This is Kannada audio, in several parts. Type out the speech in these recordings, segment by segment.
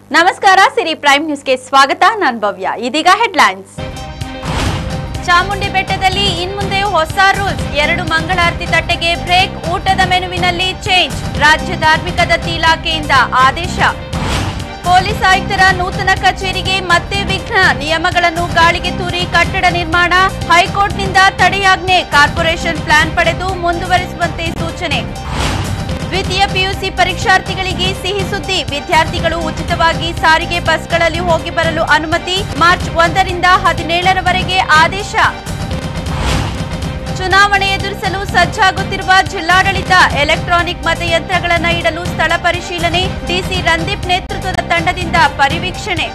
ನಮಸ್ಕಾರ ಸಿರಿ ಪ್ರೈಮ್ ನ್ಯೂಸ್ಗೆ ಸ್ವಾಗತ ನಾನ್ ಭವ್ಯ ಇದೀಗ ಹೆಡ್ಲೈನ್ಸ್ ಚಾಮುಂಡಿ ಬೆಟ್ಟದಲ್ಲಿ ಇನ್ಮುಂದೆ ಹೊಸ ರೂಲ್ಸ್ ಎರಡು ಮಂಗಳಾರತಿ ತಟ್ಟೆಗೆ ಬ್ರೇಕ್ ಊಟದ ಮೆನುವಿನಲ್ಲಿ ಚೇಂಜ್ ರಾಜ್ಯ ಧಾರ್ಮಿಕ ದತ್ತಿ ಇಲಾಖೆಯಿಂದ ಆದೇಶ ಪೊಲೀಸ್ ಆಯುಕ್ತರ ನೂತನ ಕಚೇರಿಗೆ ಮತ್ತೆ ವಿಘ್ನ ನಿಯಮಗಳನ್ನು ಗಾಳಿಗೆ ತೂರಿ ಕಟ್ಟಡ ನಿರ್ಮಾಣ ಹೈಕೋರ್ಟ್ನಿಂದ ತಡೆಯಾಜ್ಞೆ ಕಾರ್ಪೊರೇಷನ್ ಪ್ಲಾನ್ ಪಡೆದು ಮುಂದುವರಿಸುವಂತೆ ಸೂಚನೆ ದ್ವಿತೀಯ ಪಿಯುಸಿ ಪರೀಕ್ಷಾರ್ಥಿಗಳಿಗೆ ಸಿಹಿ ಸುದ್ದಿ ವಿದ್ಯಾರ್ಥಿಗಳು ಉಚಿತವಾಗಿ ಸಾರಿಗೆ ಬಸ್ಗಳಲ್ಲಿ ಹೋಗಿ ಬರಲು ಅನುಮತಿ ಮಾರ್ಚ್ ಒಂದರಿಂದ ಹದಿನೇಳರವರೆಗೆ ಆದೇಶ ಚುನಾವಣೆ ಎದುರಿಸಲು ಸಜ್ಜಾಗುತ್ತಿರುವ ಜಿಲ್ಲಾಡಳಿತ ಎಲೆಕ್ಟ್ರಾನಿಕ್ ಮತಯಂತ್ರಗಳನ್ನು ಇಡಲು ಸ್ಥಳ ಪರಿಶೀಲನೆ ಡಿಸಿ ರಂದೀಪ್ ನೇತೃತ್ವದ ತಂಡದಿಂದ ಪರಿವೀಕ್ಷಣೆ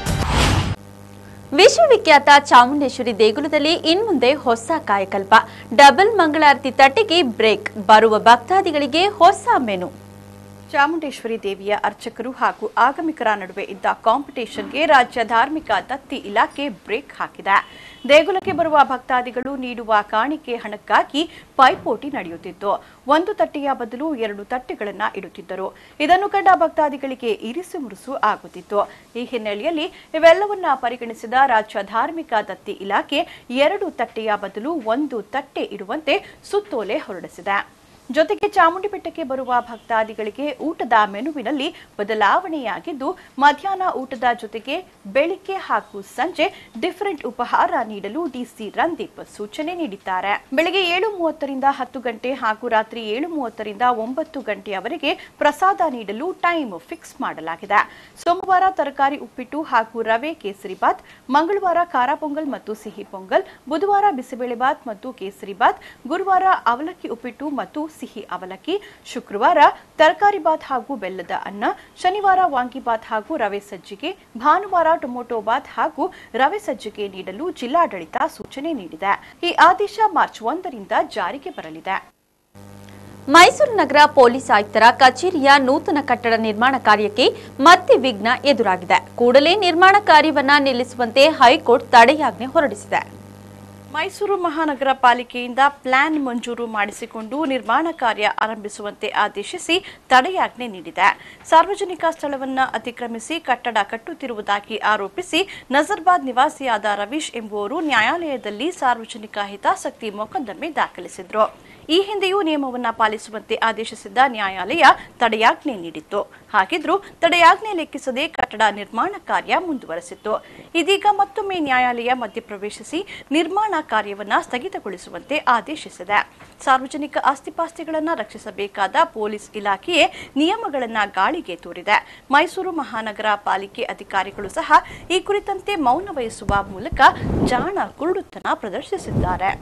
ವಿಶ್ವವಿಖ್ಯಾತ ಚಾಮುಂಡೇಶ್ವರಿ ದೇಗುಲದಲ್ಲಿ ಇನ್ಮುಂದೆ ಹೊಸ ಕಾಯಕಲ್ಪ ಡಬಲ್ ಮಂಗಳಾರತಿ ತಟ್ಟೆಗೆ ಬ್ರೇಕ್ ಬರುವ ಭಕ್ತಾದಿಗಳಿಗೆ ಹೊಸ ಮೆನು ಚಾಮುಂಡೇಶ್ವರಿ ದೇವಿಯ ಅರ್ಚಕರು ಹಾಗೂ ಆಗಮಿಕರ ನಡುವೆ ಇದ್ದ ಕಾಂಪಿಟೇಷನ್ಗೆ ರಾಜ್ಯ ಧಾರ್ಮಿಕ ದತ್ತಿ ಇಲಾಖೆ ಬ್ರೇಕ್ ಹಾಕಿದೆ ದೇಗುಲಕ್ಕೆ ಬರುವ ಭಕ್ತಾದಿಗಳು ನೀಡುವ ಕಾಣಿಕೆ ಹಣಕ್ಕಾಗಿ ಪೈಪೋಟಿ ನಡೆಯುತ್ತಿತ್ತು ಒಂದು ತಟ್ಟೆಯ ಬದಲು ಎರಡು ತಟ್ಟೆಗಳನ್ನ ಇಡುತ್ತಿದ್ದರು ಇದನ್ನು ಕಂಡ ಭಕ್ತಾದಿಗಳಿಗೆ ಇರಿಸು ಮುರುಸು ಆಗುತ್ತಿತ್ತು ಈ ಹಿನ್ನೆಲೆಯಲ್ಲಿ ಇವೆಲ್ಲವನ್ನ ಪರಿಗಣಿಸಿದ ರಾಜ್ಯ ಧಾರ್ಮಿಕ ದತ್ತಿ ಇಲಾಖೆ ಎರಡು ತಟ್ಟೆಯ ಬದಲು ಒಂದು ತಟ್ಟೆ ಇಡುವಂತೆ ಸುತ್ತೋಲೆ ಹೊರಡಿಸಿದೆ ಜೊತೆಗೆ ಚಾಮುಂಡಿ ಬೆಟ್ಟಕ್ಕೆ ಬರುವ ಭಕ್ತಾದಿಗಳಿಗೆ ಊಟದ ಮೆನುವಿನಲ್ಲಿ ಬದಲಾವಣೆಯಾಗಿದ್ದು ಮಧ್ಯಾಹ್ನ ಊಟದ ಜೊತೆಗೆ ಬೆಳಿಗ್ಗೆ ಹಾಗೂ ಸಂಜೆ ಡಿಫರೆಂಟ್ ಉಪಹಾರ ನೀಡಲು ಡಿಸಿ ರಂದೀಪ್ ಸೂಚನೆ ನೀಡಿದ್ದಾರೆ ಬೆಳಗ್ಗೆ ಏಳು ಮೂವತ್ತರಿಂದ ಹತ್ತು ಗಂಟೆ ಹಾಗೂ ರಾತ್ರಿ ಏಳು ಮೂವತ್ತರಿಂದ ಒಂಬತ್ತು ಗಂಟೆಯವರೆಗೆ ಪ್ರಸಾದ ನೀಡಲು ಟೈಮ್ ಫಿಕ್ಸ್ ಮಾಡಲಾಗಿದೆ ಸೋಮವಾರ ತರಕಾರಿ ಉಪ್ಪಿಟ್ಟು ಹಾಗೂ ರವೆ ಕೇಸರಿ ಬಾತ್ ಮಂಗಳವಾರ ಖಾರ ಪೊಂಗಲ್ ಮತ್ತು ಸಿಹಿ ಪೊಂಗಲ್ ಬುಧವಾರ ಬಿಸಿಬೇಳೆ ಬಾತ್ ಮತ್ತು ಕೇಸರಿ ಬಾತ್ ಗುರುವಾರ ಅವಲಕ್ಕಿ ಉಪ್ಪಿಟ್ಟು ಮತ್ತು ಸಿಹಿ ಅವಲಕ್ಕಿ ಶುಕ್ರವಾರ ತರಕಾರಿ ಬಾತ್ ಹಾಗೂ ಬೆಲ್ಲದ ಅನ್ನ ಶನಿವಾರ ವಾಂಗಿಬಾತ್ ಹಾಗೂ ರವೆ ಸಜ್ಜಿಗೆ ಭಾನುವಾರ ಟೊಮೊಟೊ ಬಾತ್ ಹಾಗೂ ರವೆ ಸಜ್ಜಿಗೆ ನೀಡಲು ಜಿಲ್ಲಾಡಳಿತ ಸೂಚನೆ ನೀಡಿದೆ ಈ ಆದೇಶ ಮಾರ್ಚ್ ಒಂದರಿಂದ ಜಾರಿಗೆ ಬರಲಿದೆ ಮೈಸೂರು ನಗರ ಪೊಲೀಸ್ ಆಯುಕ್ತರ ಕಚೇರಿಯ ನೂತನ ಕಟ್ಟಡ ನಿರ್ಮಾಣ ಕಾರ್ಯಕ್ಕೆ ಮತ್ತೆ ವಿಘ್ನ ಎದುರಾಗಿದೆ ಕೂಡಲೇ ನಿರ್ಮಾಣ ಕಾರ್ಯವನ್ನ ನಿಲ್ಲಿಸುವಂತೆ ಹೈಕೋರ್ಟ್ ತಡೆಯಾಜ್ಞೆ ಹೊರಡಿಸಿದೆ ಮೈಸೂರು ಮಹಾನಗರ ಪಾಲಿಕೆಯಿಂದ ಪ್ಲಾನ್ ಮಂಜೂರು ಮಾಡಿಸಿಕೊಂಡು ನಿರ್ಮಾಣ ಕಾರ್ಯ ಆರಂಭಿಸುವಂತೆ ಆದೇಶಿಸಿ ತಡೆಯಾಜ್ಞೆ ನೀಡಿದೆ ಸಾರ್ವಜನಿಕ ಸ್ಥಳವನ್ನು ಅತಿಕ್ರಮಿಸಿ ಕಟ್ಟಡ ಕಟ್ಟುತ್ತಿರುವುದಾಗಿ ಆರೋಪಿಸಿ ನಜರ್ಬಾದ್ ನಿವಾಸಿಯಾದ ರವೀಶ್ ಎಂಬುವರು ನ್ಯಾಯಾಲಯದಲ್ಲಿ ಸಾರ್ವಜನಿಕ ಹಿತಾಸಕ್ತಿ ಮೊಕದ್ದಮೆ ದಾಖಲಿಸಿದ್ರು ಈ ಹಿಂದೆಯೂ ನಿಯಮವನ್ನ ಪಾಲಿಸುವಂತೆ ಆದೇಶಿಸಿದ್ದ ನ್ಯಾಯಾಲಯ ತಡೆಯಾಜ್ಞೆ ನೀಡಿತ್ತು ಹಾಗಿದ್ರೂ ತಡೆಯಾಜ್ಞೆ ಲೆಕ್ಕಿಸದೆ ಕಟ್ಟಡ ನಿರ್ಮಾಣ ಕಾರ್ಯ ಮುಂದುವರೆಸಿತ್ತು ಇದೀಗ ಮತ್ತೊಮ್ಮೆ ನ್ಯಾಯಾಲಯ ಮಧ್ಯಪ್ರವೇಶಿಸಿ ನಿರ್ಮಾಣ ಕಾರ್ಯವನ್ನ ಸ್ಥಗಿತಗೊಳಿಸುವಂತೆ ಆದೇಶಿಸಿದೆ ಸಾರ್ವಜನಿಕ ಆಸ್ತಿಪಾಸ್ತಿಗಳನ್ನು ರಕ್ಷಿಸಬೇಕಾದ ಪೊಲೀಸ್ ಇಲಾಖೆಯೇ ನಿಯಮಗಳನ್ನ ಗಾಳಿಗೆ ತೂರಿದೆ ಮೈಸೂರು ಮಹಾನಗರ ಪಾಲಿಕೆ ಅಧಿಕಾರಿಗಳು ಸಹ ಈ ಕುರಿತಂತೆ ಮೌನ ವಹಿಸುವ ಮೂಲಕ ಜಾಣ ಕುರುಡುತನ ಪ್ರದರ್ಶಿಸಿದ್ದಾರೆ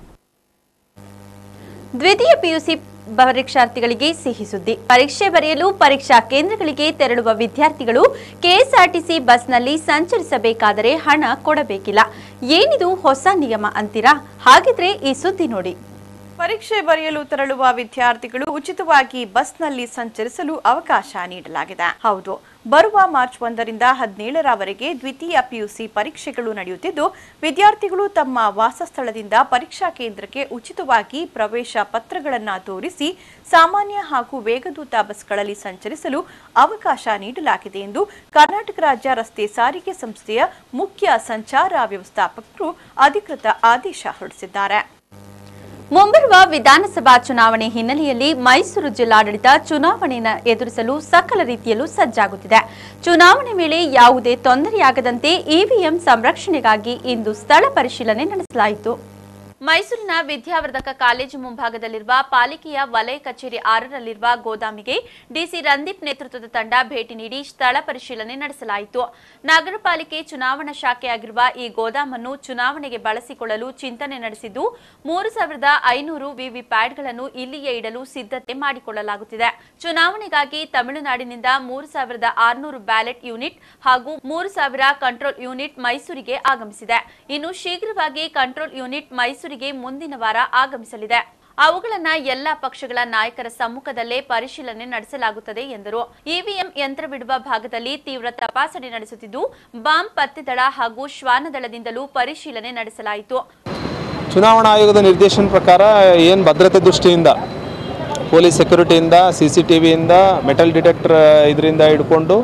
ದ್ವಿತೀಯ ಪಿಯುಸಿ ಪರೀಕ್ಷಾರ್ಥಿಗಳಿಗೆ ಸಿಹಿ ಸುದ್ದಿ ಪರೀಕ್ಷೆ ಬರೆಯಲು ಪರೀಕ್ಷಾ ಕೇಂದ್ರಗಳಿಗೆ ತೆರಳುವ ವಿದ್ಯಾರ್ಥಿಗಳು ಕೆಎಸ್ಆರ್ಟಿಸಿ ಬಸ್ನಲ್ಲಿ ಸಂಚರಿಸಬೇಕಾದರೆ ಹಣ ಕೊಡಬೇಕಿಲ್ಲ ಏನಿದು ಹೊಸ ನಿಯಮ ಅಂತೀರಾ ಹಾಗಿದ್ರೆ ಈ ಸುದ್ದಿ ನೋಡಿ ಪರೀಕ್ಷೆ ಬರೆಯಲು ತೆರಳುವ ವಿದ್ಯಾರ್ಥಿಗಳು ಉಚಿತವಾಗಿ ಬಸ್ನಲ್ಲಿ ಸಂಚರಿಸಲು ಅವಕಾಶ ನೀಡಲಾಗಿದೆ ಹೌದು ಬರುವ ಮಾರ್ಚ್ ಒಂದರಿಂದ ಹದಿನೇಳರವರೆಗೆ ದ್ವಿತೀಯ ಪಿಯುಸಿ ಪರೀಕ್ಷೆಗಳು ನಡೆಯುತ್ತಿದ್ದು ವಿದ್ಯಾರ್ಥಿಗಳು ತಮ್ಮ ವಾಸಸ್ಥಳದಿಂದ ಪರೀಕ್ಷಾ ಕೇಂದ್ರಕ್ಕೆ ಉಚಿತವಾಗಿ ಪ್ರವೇಶ ಪತ್ರಗಳನ್ನು ತೋರಿಸಿ ಸಾಮಾನ್ಯ ಹಾಗೂ ವೇಗದೂತ ಬಸ್ಗಳಲ್ಲಿ ಸಂಚರಿಸಲು ಅವಕಾಶ ನೀಡಲಾಗಿದೆ ಎಂದು ಕರ್ನಾಟಕ ರಾಜ್ಯ ರಸ್ತೆ ಸಾರಿಗೆ ಸಂಸ್ಥೆಯ ಮುಖ್ಯ ಸಂಚಾರ ವ್ಯವಸ್ಥಾಪಕರು ಅಧಿಕೃತ ಆದೇಶ ಹೊರಡಿಸಿದ್ದಾರೆ ಮುಂಬರುವ ವಿಧಾನಸಭಾ ಚುನಾವಣೆ ಹಿನ್ನೆಲೆಯಲ್ಲಿ ಮೈಸೂರು ಜಿಲ್ಲಾಡಳಿತ ಚುನಾವಣೆಯನ್ನು ಎದುರಿಸಲು ಸಕಲ ರೀತಿಯಲ್ಲೂ ಸಜ್ಜಾಗುತ್ತಿದೆ ಚುನಾವಣೆ ವೇಳೆ ಯಾವುದೇ ತೊಂದರೆಯಾಗದಂತೆ ಇವಿಎಂ ಸಂರಕ್ಷಣೆಗಾಗಿ ಇಂದು ಸ್ಥಳ ಪರಿಶೀಲನೆ ನಡೆಸಲಾಯಿತು ಮೈಸೂರಿನ ವಿದ್ಯಾವರ್ಧಕ ಕಾಲೇಜು ಮುಂಭಾಗದಲ್ಲಿರುವ ಪಾಲಿಕೆಯ ವಲಯ ಕಚೇರಿ ಆರರಲ್ಲಿರುವ ಗೋದಾಮಿಗೆ ಡಿಸಿ ರಂದೀಪ್ ನೇತೃತ್ವದ ತಂಡ ಭೇಟಿ ನೀಡಿ ಸ್ಥಳ ಪರಿಶೀಲನೆ ನಡೆಸಲಾಯಿತು ನಗರ ಪಾಲಿಕೆ ಚುನಾವಣಾ ಶಾಖೆಯಾಗಿರುವ ಈ ಗೋದಾಮನ್ನು ಚುನಾವಣೆಗೆ ಬಳಸಿಕೊಳ್ಳಲು ಚಿಂತನೆ ನಡೆಸಿದ್ದು ಮೂರು ಸಾವಿರದ ಐನೂರು ವಿವಿ ಪ್ಯಾಡ್ಗಳನ್ನು ಇಲ್ಲಿಯೇ ಇಡಲು ಸಿದ್ಧತೆ ಮಾಡಿಕೊಳ್ಳಲಾಗುತ್ತಿದೆ ಚುನಾವಣೆಗಾಗಿ ತಮಿಳುನಾಡಿನಿಂದ ಮೂರು ಸಾವಿರದ ಆರುನೂರು ಬ್ಯಾಲೆಟ್ ಯೂನಿಟ್ ಹಾಗೂ ಮೂರು ಸಾವಿರ ಕಂಟ್ರೋಲ್ ಯೂನಿಟ್ ಮೈಸೂರಿಗೆ ಆಗಮಿಸಿದೆ ಇನ್ನು ಶೀಘ್ರವಾಗಿ ಕಂಟ್ರೋಲ್ ಯೂನಿಟ್ ಮೈಸೂರಿಗೆ ಮುಂದಿನ ವಾರ ಆಗಮಿಸಲಿದೆ ಅವುಗಳನ್ನ ಎಲ್ಲಾ ಪಕ್ಷಗಳ ನಾಯಕರ ಸಮ್ಮುಖದಲ್ಲೇ ಪರಿಶೀಲನೆ ನಡೆಸಲಾಗುತ್ತದೆ ಎಂದರು ಇವಿಎಂ ಯಂತ್ರವಿಡುವ ಭಾಗದಲ್ಲಿ ತೀವ್ರ ತಪಾಸಣೆ ನಡೆಸುತ್ತಿದ್ದು ಬಾಂಬ್ ಪತ್ತೆದಳ ಹಾಗೂ ಶ್ವಾನದಳದಿಂದಲೂ ಪರಿಶೀಲನೆ ನಡೆಸಲಾಯಿತು ಚುನಾವಣಾ ಆಯೋಗದ ನಿರ್ದೇಶನ ಪ್ರಕಾರ ಏನು ಭದ್ರತೆ ದೃಷ್ಟಿಯಿಂದ ಪೊಲೀಸ್ ಸೆಕ್ಯೂರಿಟಿಯಿಂದ ಸಿ ಸಿ ಟಿ ವಿಯಿಂದ ಮೆಟಲ್ ಡಿಟೆಕ್ಟರ್ ಇದರಿಂದ ಹಿಡ್ಕೊಂಡು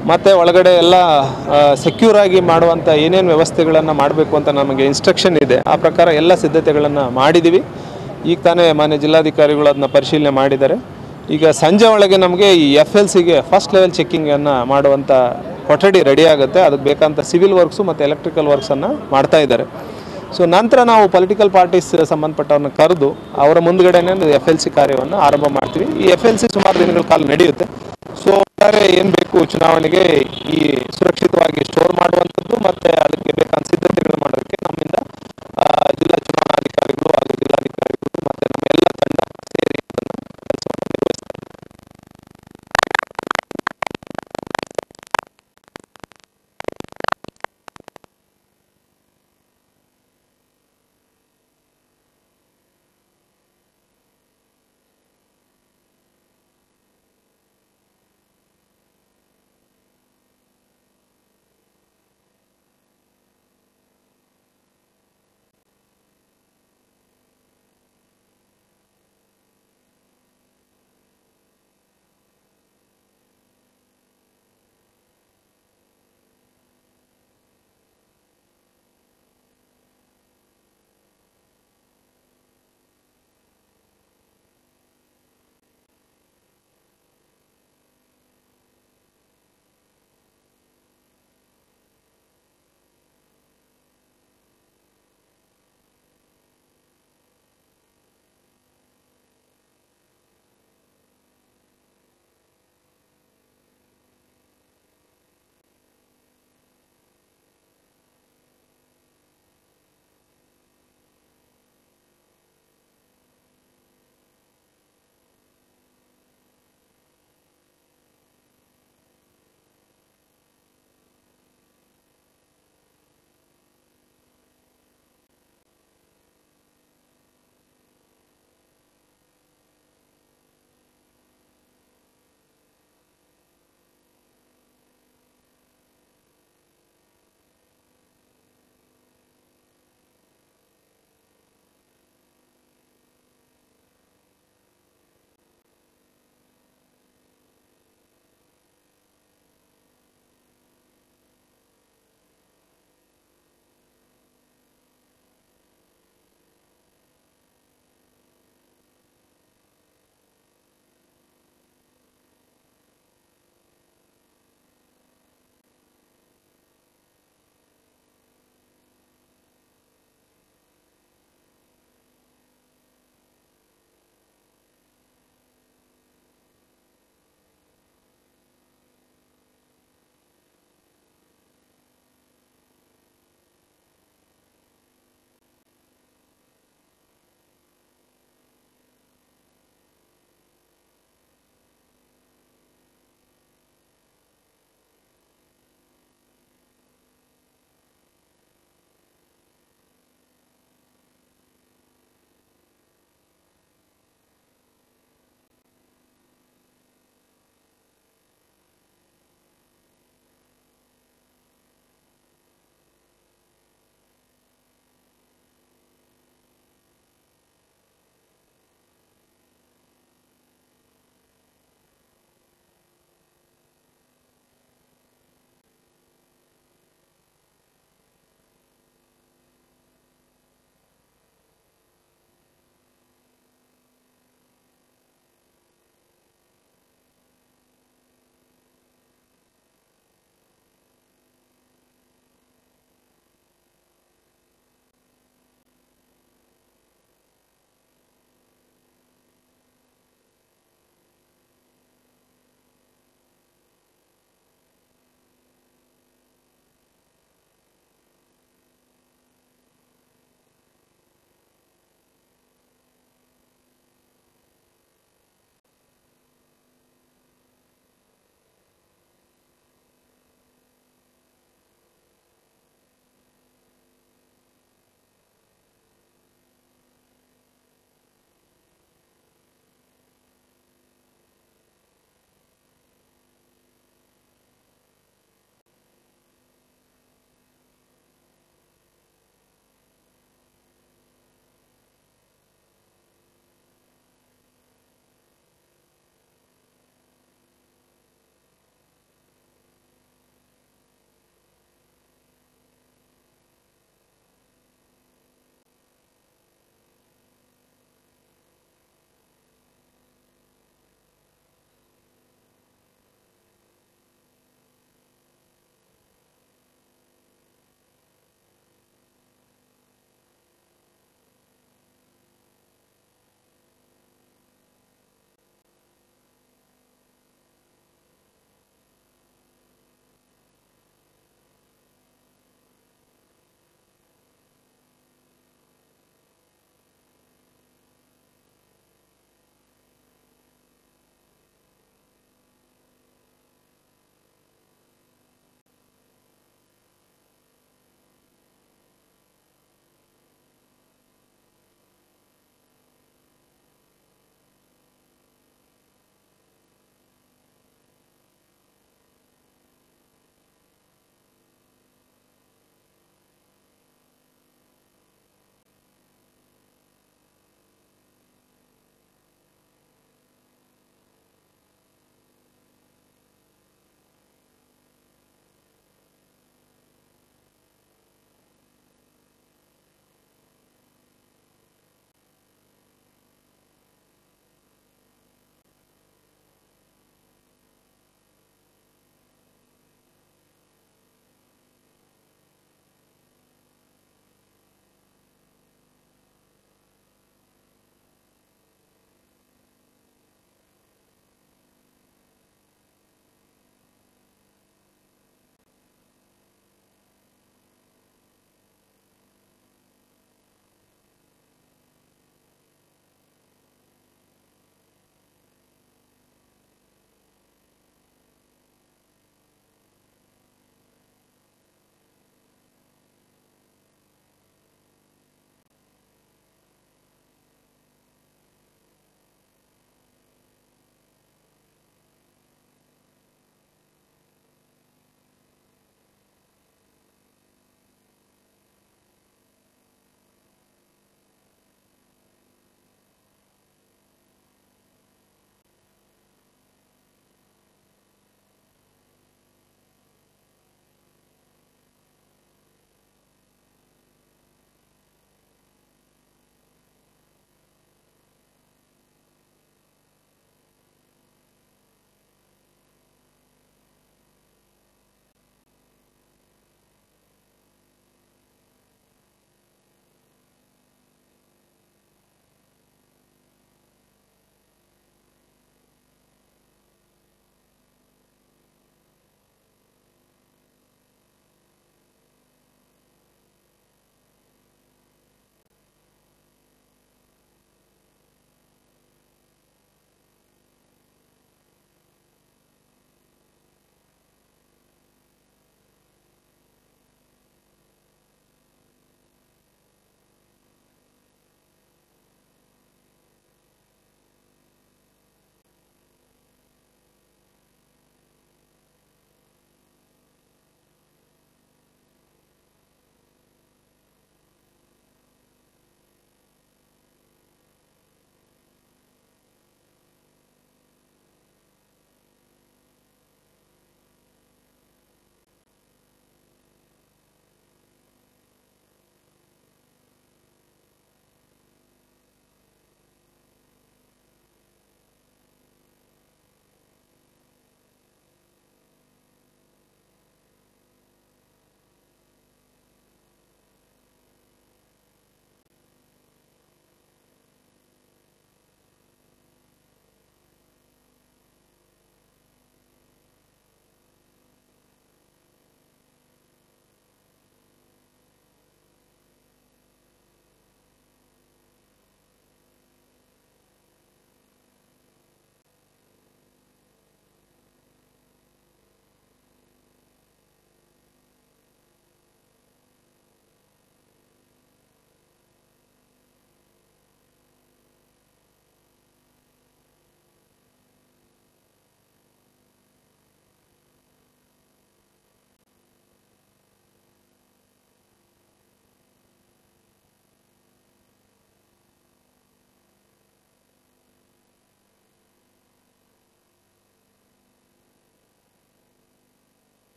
ಮತ್ತು ಒಳಗಡೆ ಎಲ್ಲ ಸೆಕ್ಯೂರ್ ಆಗಿ ಮಾಡುವಂಥ ಏನೇನು ವ್ಯವಸ್ಥೆಗಳನ್ನು ಮಾಡಬೇಕು ಅಂತ ನಮಗೆ ಇನ್ಸ್ಟ್ರಕ್ಷನ್ ಇದೆ ಆ ಪ್ರಕಾರ ಎಲ್ಲ ಸಿದ್ಧತೆಗಳನ್ನು ಮಾಡಿದ್ದೀವಿ ಈಗ ತಾನೇ ಮಾನ್ಯ ಜಿಲ್ಲಾಧಿಕಾರಿಗಳು ಅದನ್ನ ಪರಿಶೀಲನೆ ಮಾಡಿದ್ದಾರೆ ಈಗ ಸಂಜೆ ಒಳಗೆ ನಮಗೆ ಈ ಎಫ್ ಎಲ್ ಸಿಗೆ ಫಸ್ಟ್ ಲೆವೆಲ್ ಚೆಕ್ಕಿಂಗನ್ನು ಮಾಡುವಂಥ ಕೊಠಡಿ ರೆಡಿ ಆಗುತ್ತೆ ಅದಕ್ಕೆ ಬೇಕಂತ ಸಿವಿಲ್ ವರ್ಕ್ಸು ಮತ್ತು ಎಲೆಕ್ಟ್ರಿಕಲ್ ವರ್ಕ್ಸನ್ನು ಮಾಡ್ತಾ ಇದ್ದಾರೆ ಸೊ ನಂತರ ನಾವು ಪೊಲಿಟಿಕಲ್ ಪಾರ್ಟೀಸ್ ಸಂಬಂಧಪಟ್ಟವ್ರನ್ನ ಕರೆದು ಅವರ ಮುಂದ್ಗಡೆನೇ ಎಫ್ ಎಲ್ ಸಿ ಕಾರ್ಯವನ್ನು ಆರಂಭ ಮಾಡ್ತೀವಿ ಈ ಎಫ್ ಎಲ್ ಸಿ ಸುಮಾರು ದಿನಗಳ ಕಾಲ ನಡೆಯುತ್ತೆ ಸೊ ಒಟ್ಟಾರೆ ಏನು ಬೇಕು ಚುನಾವಣೆಗೆ ಈ ಸುರಕ್ಷಿತವಾಗಿ ಸ್ಟೋರ್ ಮಾಡುವಂಥ